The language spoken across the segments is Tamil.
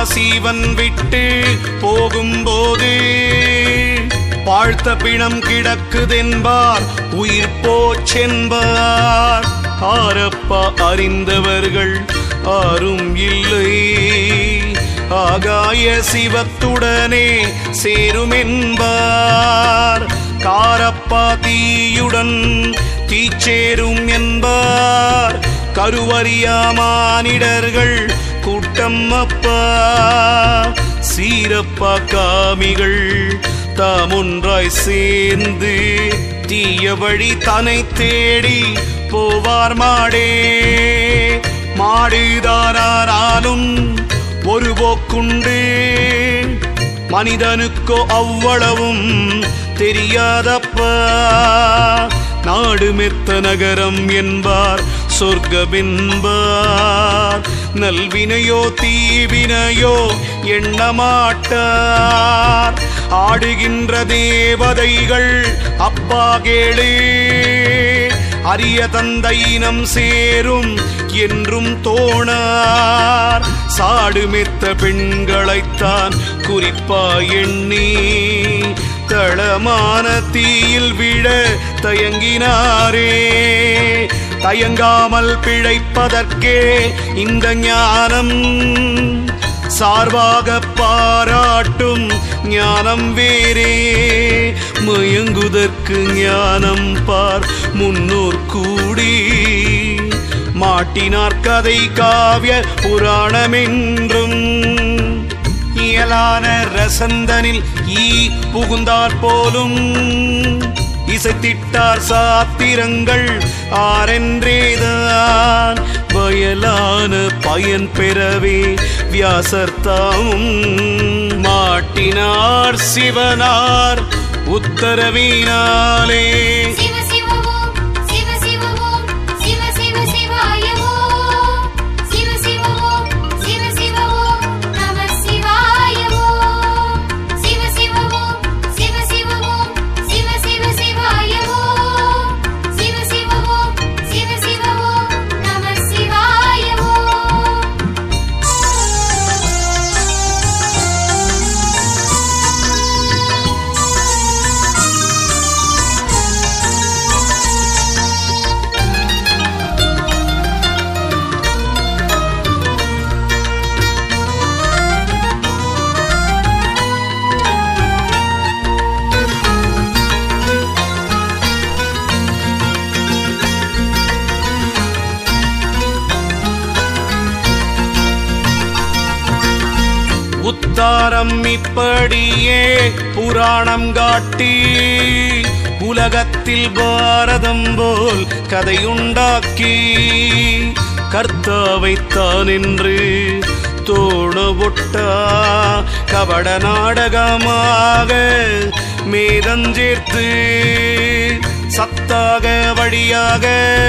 சீவன் விட்டு போகும்போது பாழ்த்த பிணம் கிடக்குதென்பார் உயிர் போச்சென்பார் ஆரப்பா அறிந்தவர்கள் ஆரும் இல்லை ஆகாய சிவத்துடனே சேருமென்பார் காரப்பா தீயுடன் தீச்சேரும் என்பார் கருவறியா மானிடர்கள் கூட்டம் அப்பா சீரப்பா காமிகள் தாமொன்றாய் சேர்ந்து தீய வழி தனை தேடி போவார் மாடே மாடுதானாலும் ஒரு போக்குண்டு மனிதனுக்கோ அவ்வளவும் தெரியாதப்பா நாடு மெத்த நகரம் என்பார் சொர்க்கமென்பார் நல்வினையோ தீவினையோ எண்ணமாட்டார் ஆடுகின்ற தேவதைகள் அப்பா கேளு அரிய தந்தையினம் சேரும் என்றும் தோணார் சாடுமெத்த பெண்களைத்தான் குறிப்பா எண்ணி தளமான தீயில் விழ தயங்கினாரே தயங்காமல் பிழைப்பதற்கே இந்த ஞானம் சார்பாக பாராட்டும் ஞானம் வேறே மயங்குதற்கு ஞானம் பார் முன்னோர் கூடி மாட்டினார் கதை காவிய புராணமென்றும் இயலான ரசந்தனில் ஈ புகுந்தார் போலும் இசைத்திட்டார் சாத்திரங்கள் ஆரென்றேதான் வயலான பயன் பெறவே வியாசர்த்தாமும் மாட்டினார் சிவனார் உத்தரவினாலே சிவ சிவ ஓம் சிவ சிவ ஓம் சிவ சிவ சிவாய ஓம் சிவ சிவ ஓம் சிவ சிவ ஓம் நம சிவாய ஓம் சிவ சிவ ஓம் சிவ சிவ ஓம் சிவ சிவ சிவாய ஓம் சிவ சிவ ஓம் சிவ சிவ ஓம் நம சிவாய ஓம் உத்தாரம் இப்படியே புராணம் காட்டி உலகத்தில் பாரதம் போல் கதையுண்டாக்கி கர்த்தாவைத்தான் என்று தோணவொட்டா கபட நாடகமாக மேதஞ்சேர்த்து சத்தாக வழியாக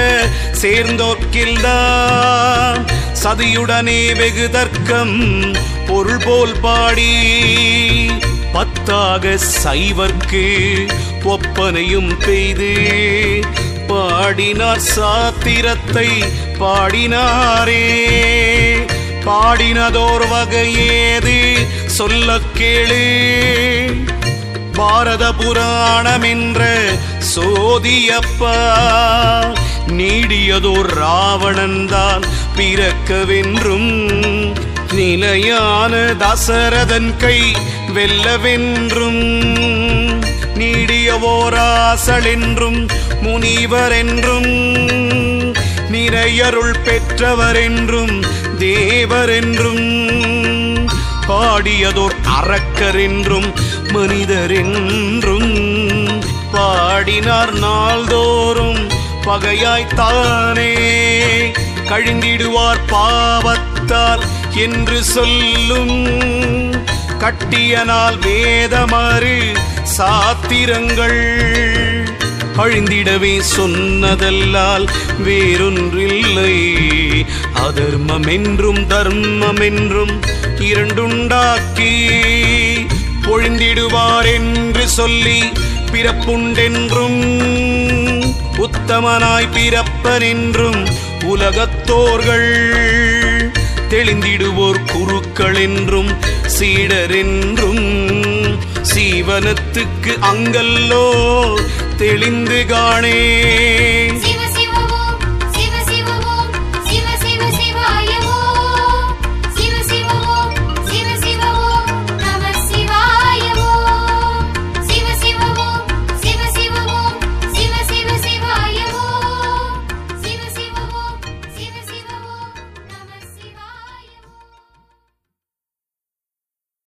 சேர்ந்தோர்க்கில்தான் சதியுடனே வெகு தர்க்கம் பொருள் போல் பாடி பத்தாக சைவர்க்கு ஒப்பனையும் பெய்து பாடினார் சாத்திரத்தை பாடினாரே பாடினதோர் வகையேது சொல்ல கேளு பாரத புராணம் என்ற சோதியப்பா நீடியதோர் ராவணன் தான் பிறக்கவென்றும் நிலையான தசரதன் கை வெல்லவென்றும் நீடியவோராசல் என்றும் முனிவர் என்றும் நிறையருள் பெற்றவர் என்றும் தேவர் என்றும் பாடியதோர் அரக்கர் என்றும் மனிதர் என்றும் பாடினார் நாள்தோறும் பகையாய்த்தானே கழிந்திடுவார் பாவத்தால் என்று சொல்லும் கட்டியனால் வேதமறு சாத்திரங்கள் அழிந்திடவே சொன்னதல்லால் வேறொன்றில்லை அதர்மம் என்றும் தர்மம் என்றும் இரண்டுண்டாக்கி பொழிந்திடுவார் என்று சொல்லி பிறப்புண்டென்றும் உத்தமனாய் பிறப்பன் என்றும் உலகத்தோர்கள் தெளிந்திடுவோர் குருக்கள் என்றும் சீடரென்றும் சீவனத்துக்கு அங்கல்லோ தெளிந்து காணே